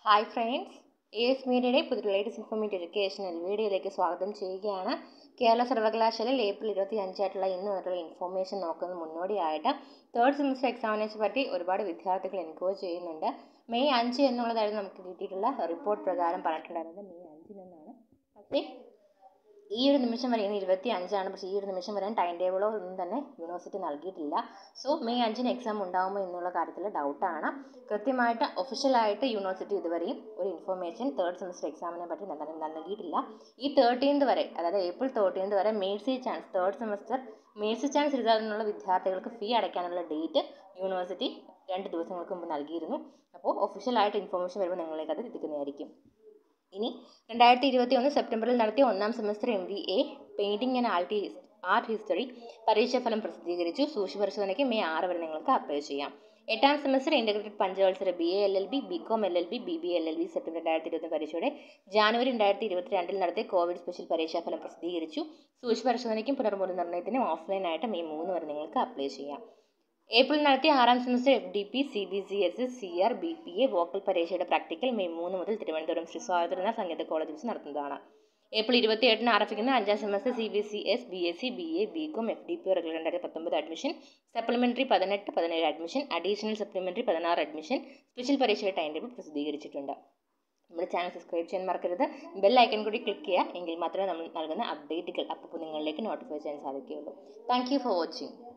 hi friends A S മീഡിയയുടെ പുതിയ latest informative educational വീഡിയോയിലേക്ക് സ്വാഗതം ചെയ്യുകയാണ് കേരള സർവകലാശാലയിൽ ഏപ്രിൽ ഇരുപത്തി അഞ്ചായിട്ടുള്ള ഇന്ന് വരെയുള്ള ഇൻഫോർമേഷൻ നോക്കുന്ന മുന്നോടിയായിട്ട് തേർഡ് സെമിസ്റ്റർ എക്സാമിനേഷൻ പറ്റി ഒരുപാട് വിദ്യാർത്ഥികൾ എൻക്വയറി ചെയ്യുന്നുണ്ട് മെയ് അഞ്ച് എന്നുള്ളതായിരുന്നു നമുക്ക് കിട്ടിയിട്ടുള്ള റിപ്പോർട്ട് പ്രകാരം പറഞ്ഞിട്ടുണ്ടായിരുന്നത് മെയ് അഞ്ചിനെന്നാണ് പക്ഷേ ഈ ഒരു നിമിഷം വരെ ഇന്ന് ഇരുപത്തി അഞ്ചാണ് പക്ഷേ ഈ ഒരു നിമിഷം വരെ ടൈം ടേബിളോ ഒന്നും തന്നെ യൂണിവേഴ്സിറ്റി നൽകിയിട്ടില്ല സോ മെയ് അഞ്ചിന് എക്സാം ഉണ്ടാകുമോ എന്നുള്ള കാര്യത്തിൽ ഡൗട്ടാണ് കൃത്യമായിട്ട് ഒഫീഷ്യലായിട്ട് യൂണിവേഴ്സിറ്റി ഇതുവരെയും ഒരു ഇൻഫർമേഷൻ തേർഡ് സെമിസ്റ്റർ എക്സാമിനെ പറ്റി നൽകാൻ നൽകിയിട്ടില്ല ഈ തേർട്ടീൻത് വരെ അതായത് ഏപ്രിൽ തേർട്ടീൻത് വരെ mercy chance third semester mercy chance എഴുതാനുള്ള വിദ്യാർത്ഥികൾക്ക് ഫീ അടയ്ക്കാനുള്ള ഡേറ്റ് യൂണിവേഴ്സിറ്റി രണ്ട് ദിവസങ്ങൾക്ക് മുമ്പ് നൽകിയിരുന്നു അപ്പോൾ ഒഫീഷ്യലായിട്ട് ഇൻഫർമേഷൻ വരുമ്പോൾ നിങ്ങളിലേക്ക് അത് എത്തിക്കുന്നതായിരിക്കും ഇനി രണ്ടായിരത്തി ഇരുപത്തി ഒന്ന് സെപ്റ്റംബറിൽ നടത്തിയ ഒന്നാം semester M B A painting and ആർട്ടി ആർട്ട് ഹിസ്റ്ററി പരീക്ഷാഫലം പ്രസിദ്ധീകരിച്ചു സൂക്ഷ്മ പരിശോധനയ്ക്ക് മെയ് ആറ് വരെ നിങ്ങൾക്ക് അപ്ലൈ ചെയ്യാം എട്ടാം സെമസ്റ്റർ ഇൻ്റഗ്രേറ്റഡ് പഞ്ചവത്സര B A L L B B com L L B B B L L B September രണ്ടായിരത്തി ഇരുപത്തി പരീക്ഷയുടെ ജാനുവരി രണ്ടായിരത്തി ഇരുപത്തി രണ്ടിൽ നടത്തിയ കോവിഡ് സ്പെഷ്യൽ പരീക്ഷാഫലം പ്രസിദ്ധീകരിച്ചു സൂക്ഷ്മ പരിശോധനയ്ക്കും പുനർമൂല്യനിർണ്ണയത്തിനും ഓഫ്ലൈനായിട്ട് മെയ് മൂന്ന് വരെ നിങ്ങൾക്ക് അപ്ലൈ ചെയ്യാം ഏപ്രിൽ നടത്തിയ ആറാം semester F D P C B C S S C R B P A vocal പരീക്ഷയുടെ പ്രാക്ടിക്കൽ മെയ് മൂന്ന് മുതൽ തിരുവനന്തപുരം ശ്രീ സ്വാതന്ത്ര്യ സംഗീത കോളേജ് വെച്ച് നടത്തുന്നതാണ് ഏപ്രിൽ ഇരുപത്തി എട്ടിന് ആരംഭിക്കുന്ന അഞ്ചാം semester C B C S B S C B A B com F D P regular രണ്ടായിരത്തി പത്തൊമ്പത് അഡ്മിഷൻ സപ്ലിമെൻ്ററി പതിനെട്ട് പതിനേഴ് അഡ്മിഷൻ അഡീഷണൽ സപ്ലിമെൻ്ററി പതിനാറ് അഡ്മിഷൻ സ്പെഷ്യൽ പരീക്ഷയുടെ ടൈം ടേബിൾ പ്രസിദ്ധീകരിച്ചിട്ടുണ്ട് നമ്മുടെ ചാനൽ സബ്സ്ക്രൈബ് ചെയ്യാൻ മറക്കരുത് ബെൽ ഐക്കൺ കൂടി ക്ലിക്ക് ചെയ്യുക എങ്കിൽ മാത്രമേ നമ്മൾ നൽകുന്ന അപ്ഡേറ്റുകൾ അപ്പോൾ നിങ്ങളിലേക്ക് നോട്ടിഫൈ ചെയ്യാൻ സാധിക്കുകയുള്ളൂ താങ്ക് യു ഫോർ വാച്ചിങ്